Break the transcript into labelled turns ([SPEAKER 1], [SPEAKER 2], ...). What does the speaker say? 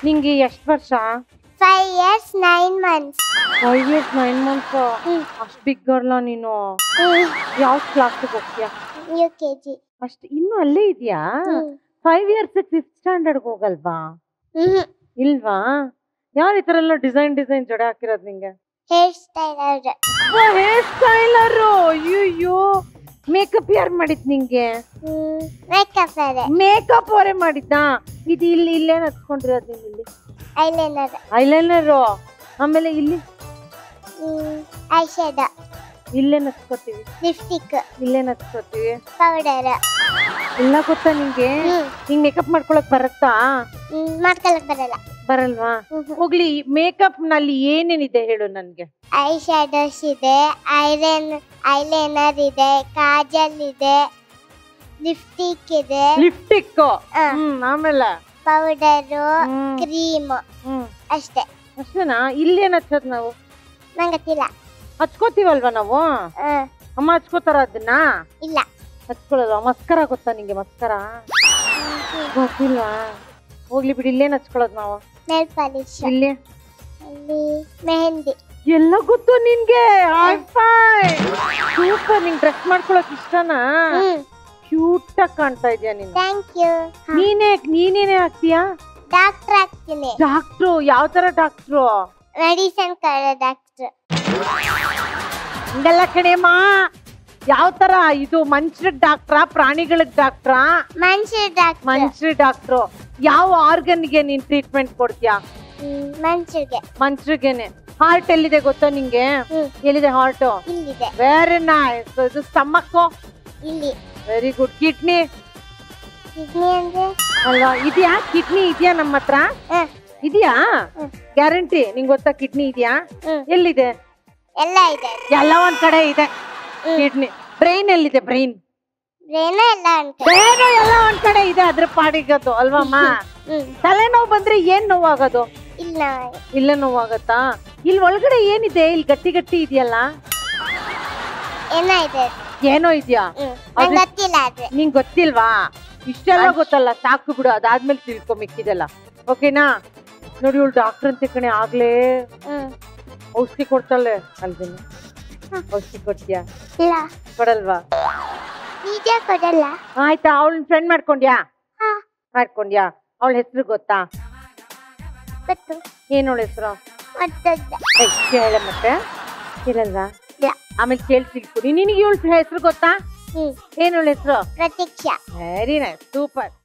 [SPEAKER 1] ನಿಂಗೆ ಎಷ್ಟು ವರ್ಷ
[SPEAKER 2] five years nine months
[SPEAKER 1] five years nine months ಅಷ್ಟು ಬಿಗ್ ಗರ್ಲ ನೀನು ಯಾವ ಕ್ಲಾಸ್ಗೆ ಹೋಗ್ತೀಯಾ
[SPEAKER 2] ಯು ಕೆ ಜಿ
[SPEAKER 1] ಅಷ್ಟು ಇನ್ನೂ ಅಲ್ಲೇ ಇದೆಯಾ ಫೈವ್ ಇಯರ್ಸ್ ಫಿಫ್ತ್ ಸ್ಟ್ಯಾಂಡರ್ಡ್ ಹೋಗಲ್ವಾ ಇಲ್ವಾ ಯಾರು ಈ ತರ ಎಲ್ಲ ಡಿಸೈನ್ ಡಿಸೈನ್ ಜಡೆ ಹಾಕಿರೋದು ನಿಂಗೆ
[SPEAKER 2] ಹೇರ್ ಸ್ಟೈಲರ್
[SPEAKER 1] ಹೇರ್ ಸ್ಟೈಲರು ಅಯ್ಯೋ ಮೇಕಪ್ ಯಾರು ಮಾಡಿದ್ ನಿಂಗೆ
[SPEAKER 2] ಮೇಕಪ್ ಅದೇ
[SPEAKER 1] ಮೇಕಪ್ ಅವರೇ ಮಾಡಿದ್ದ ಇದು ಇಲ್ಲಿ ಇಲ್ಲೇ ಹಚ್ಕೊಂಡಿರೋದು ನೀವು ಇಲ್ಲಿ
[SPEAKER 2] ಐಲೈನರ್
[SPEAKER 1] ಐಲೈನರು ಆಮೇಲೆ ಇಲ್ಲಿ
[SPEAKER 2] ಐ ಶೇಡ
[SPEAKER 1] ಇಲ್ಲೇ ಹಚ್ಕೋತೀವಿ
[SPEAKER 2] ಲಿಪ್ಸ್ಟಿಕ್
[SPEAKER 1] ಇಲ್ಲೇ ಹಚ್ಕೋತೀವಿ
[SPEAKER 2] ಪೌಡರ್
[SPEAKER 1] ಎಲ್ಲ ಗೊತ್ತಾ ನಿಂಗೆ ಹಿಂಗ್ ಮೇಕಪ್ ಮಾಡ್ಕೊಳಕ್ ಬರತ್ತಾ
[SPEAKER 2] ಮಾಡ್ಕೊಳಕ್ ಬರಲ್ಲ
[SPEAKER 1] ಬರಲ್ವಾ ಹೋಗ್ಲಿ ಮೇಕಪ್ ನಲ್ಲಿ ಏನೇನಿದೆ ಹೇಳು ನನ್ಗೆ
[SPEAKER 2] ಐ ಶಾಡೋಸ್ ಇದೆ ಐಲೈನ್ ಐಲೈನರ್ ಇದೆ ಕಾಜಲ್ ಇದೆ ಲಿಪ್ಸ್ಟಿಕ್ ಇದೆ
[SPEAKER 1] ಲಿಪ್ಟಿಕ್
[SPEAKER 2] ಆ.
[SPEAKER 1] ಹ್ಮ್ ಆಮೇಲೆ
[SPEAKER 2] ಪೌಡರು
[SPEAKER 1] ಹ್ಮ್.
[SPEAKER 2] ಕ್ರೀಮ್
[SPEAKER 1] ಹ್ಮ್
[SPEAKER 2] ಅಷ್ಟೇ
[SPEAKER 1] ಅಷ್ಟೇನಾ ಇಲ್ಲೇನ್ ಹಚ್ಚೋದ್ ನಾವು
[SPEAKER 2] ನಂಗೆ ಗೊತ್ತಿಲ್ಲ
[SPEAKER 1] ಹಚ್ಕೋತೀವಲ್ವಾ ನಾವು
[SPEAKER 2] ಆ,
[SPEAKER 1] ಅಮ್ಮ ಹಚ್ಕೋತಾರ ಅದನ್ನ
[SPEAKER 2] ಇಲ್ಲ
[SPEAKER 1] ಹಚ್ಕೊಳ್ಳೋದು ಮಸ್ಕರ ಗೊತ್ತಾ ನಿಂಗೆ ಮಸ್ಕರ ಗೊತ್ತಿಲ್ವಾ ಹೋಗ್ಲಿ ಬಿಡಿ ಇಲ್ಲೇನ್ ಹಚ್ಕೊಳ್ಳೋದು ನಾವು
[SPEAKER 2] ನೆಲ್ ಪಾಲಿಶ್
[SPEAKER 1] ಇಲ್ಲಿ
[SPEAKER 2] ಅಲ್ಲಿ ಮೆಹಂದಿ
[SPEAKER 1] ಎಲ್ಲ ಗೊತ್ತು ನಿನ್ಗೆ ಸೂಪರ್ ನಿಂಗ್ ಡ್ರೆಸ್ ಮಾಡ್ಕೊಳಕ್ ಇಷ್ಟನಾ
[SPEAKER 2] ಹ್ಮ್
[SPEAKER 1] ಕ್ಯೂಟ್ ಆಗಿ ಕಾಣ್ತಾ ಇದೀಯ ನೀನು
[SPEAKER 2] ಥ್ಯಾಂಕ್ ಯು
[SPEAKER 1] ನೀನೇ ನೀನೇನೇ ಆಗ್ತೀಯಾ
[SPEAKER 2] ಡಾಕ್ಟರ್ ಆಗ್ತೀನಿ
[SPEAKER 1] ಡಾಕ್ಟ್ರು ಯಾವ ತರ ಡಾಕ್ಟ್ರು
[SPEAKER 2] ಮೆಡಿಸನ್ ಕಡೆ ಡಾಕ್ಟರ್
[SPEAKER 1] ಹಂಗಲ್ಲ ಕಣೇಮ್ಮ ಯಾವ ತರ ಇದು ಮನುಷ್ಯರ ಡಾಕ್ಟ್ರಾ ಪ್ರಾಣಿಗಳಿಗೆ ಡಾಕ್ಟ್ರಾ
[SPEAKER 2] ಮನುಷ್ಯ ಡಾಕ್ಟರ್
[SPEAKER 1] ಮನುಷ್ಯರ ಡಾಕ್ಟ್ರು ಯಾವ ಆರ್ಗನ್ಗೆ ನೀನ್ ಟ್ರೀಟ್ಮೆಂಟ್ ಕೊಡ್ತೀಯಾ
[SPEAKER 2] ಮನುಷ್ಯರಿಗೆ
[SPEAKER 1] ಮನುಷ್ಯರಿಗೆನೆ ಹಾರ್ಟ್ ಎಲ್ಲಿದೆ ಗೊತ್ತಾ ನಿಂಗೆ
[SPEAKER 2] ಹ್ಮ್
[SPEAKER 1] ಎಲ್ಲಿದೆ ಹಾರ್ಟ್
[SPEAKER 2] ಇಲ್ಲಿದೆ
[SPEAKER 1] ವೆರಿ ನೈಸ್ ಇದು ಸ್ಟಮಕ್
[SPEAKER 2] ಇಲ್ಲಿ
[SPEAKER 1] ವೆರಿ ಗುಡ್ ಕಿಡ್ನಿ
[SPEAKER 2] ಕಿಡ್ನಿ ಅಂದ್ರೆ
[SPEAKER 1] ಅಲ್ವಾ ಇದೆಯಾ ಕಿಡ್ನಿ ಇದೆಯಾ ನಮ್ಮ ಹತ್ರ
[SPEAKER 2] ಹ,
[SPEAKER 1] ಇದೆಯಾ
[SPEAKER 2] ಹ್ಮ್.
[SPEAKER 1] ಗ್ಯಾರಂಟಿ ನಿಂಗ್ ಗೊತ್ತಾ ಕಿಡ್ನಿ ಇದೆಯಾ
[SPEAKER 2] ಹ್ಮ್.
[SPEAKER 1] ಎಲ್ಲಿದೆ
[SPEAKER 2] ಎಲ್ಲ ಇದೆ
[SPEAKER 1] ಎಲ್ಲ ಒಂದ್ ಕಡೆ ಇದೆ
[SPEAKER 2] ಹ್ಮ್.
[SPEAKER 1] ಕಿಡ್ನಿ ಬ್ರೈನ್ ಎಲ್ಲಿದೆ ಬ್ರೈನ್
[SPEAKER 2] ಬ್ರೇನ ಎಲ್ಲ ಅನ್ಕ
[SPEAKER 1] ಬ್ರೈನ್ ಎಲ್ಲ ಒಂದ್ ಕಡೆ ಇದೆ ಅದ್ರ ಪಾಡಿಗದು ಅಲ್ವಮ್ಮ
[SPEAKER 2] ಹ್ಮ್
[SPEAKER 1] ತಲೆನೋವು ಬಂದ್ರೆ ಏನ್ ನೋವಾಗೋದು
[SPEAKER 2] ಇಲ್ಲ
[SPEAKER 1] ಇಲ್ಲ ನೋವಾಗತ್ತಾ ಇಲ್ಲಿ ಒಳಗಡೆ ಏನಿದೆ ಇಲ್ಲಿ ಗಟ್ಟಿ ಗಟ್ಟಿ ಇದೆಯಲ್ಲ
[SPEAKER 2] ಏನ ಇದೆ
[SPEAKER 1] ಏನೋ ಇದೆಯಾ
[SPEAKER 2] ಹ್ಮ್
[SPEAKER 1] ಅದು-
[SPEAKER 2] ನಂಗೆ ಗೊತ್ತಿಲ್ಲ ಆದ್ರೆ
[SPEAKER 1] ನಿಂಗ್ ಗೊತ್ತಿಲ್ವಾ ಇಷ್ಟೆಲ್ಲ ಗೊತ್ತಲ್ಲ ಸಾಕು ಬಿಡು ಅದಾದ್ಮೇಲೆ ತಿಳ್ಕೊ ಮಿಕ್ಕಿದೆಲ್ಲ ಓಕೆನಾ ನೋಡಿ ಇವಳು ಡಾಕ್ಟರ್ ಅಂತ ಕಣೆ ಆಗ್ಲೇ
[SPEAKER 2] ಹ್ಮ್
[SPEAKER 1] ಔಷಧಿ ಕೊಡ್ತಾಳೆ ಅಲ್ವೇನು ಔಷಧಿ ಕೊಡ್ತೀಯಾ
[SPEAKER 2] ಇಲ್ಲ
[SPEAKER 1] ಕೊಡಲ್ವಾ
[SPEAKER 2] ನಿಜ ಕೊಡಲ್ಲ
[SPEAKER 1] ಆಯ್ತಾ ಅವಳನ್ನ ಫ್ರೆಂಡ್ ಮಾಡ್ಕೊಂಡ್ಯಾ
[SPEAKER 2] ಹಾ
[SPEAKER 1] ಮಾಡ್ಕೊಂಡ್ಯಾ ಅವಳ ಹೆಸರು ಗೊತ್ತಾ
[SPEAKER 2] ಗೊತ್ತು
[SPEAKER 1] ಏನ್ ಅವಳ ಹೆಸರು
[SPEAKER 2] ಮತ್ತೊಂದು
[SPEAKER 1] ಕೇಳ ಮತ್ತೆ ಕೇಳಲ್ವಾ
[SPEAKER 2] ಇಲ್ಲ
[SPEAKER 1] ಆಮೇಲೆ ಕೇಳಿ ತಿಳ್ಕೊಡಿ ನಿನಗೆ ಇವಳ ಹೆಸರು ಗೊತ್ತಾ
[SPEAKER 2] ಹ್ಮ್
[SPEAKER 1] ಏನ್ ಅವಳ ಹೆಸರು
[SPEAKER 2] ಪ್ರತೀಕ್ಷಾ
[SPEAKER 1] ವೆರಿ ನೈಸ್ ಸೂಪರ್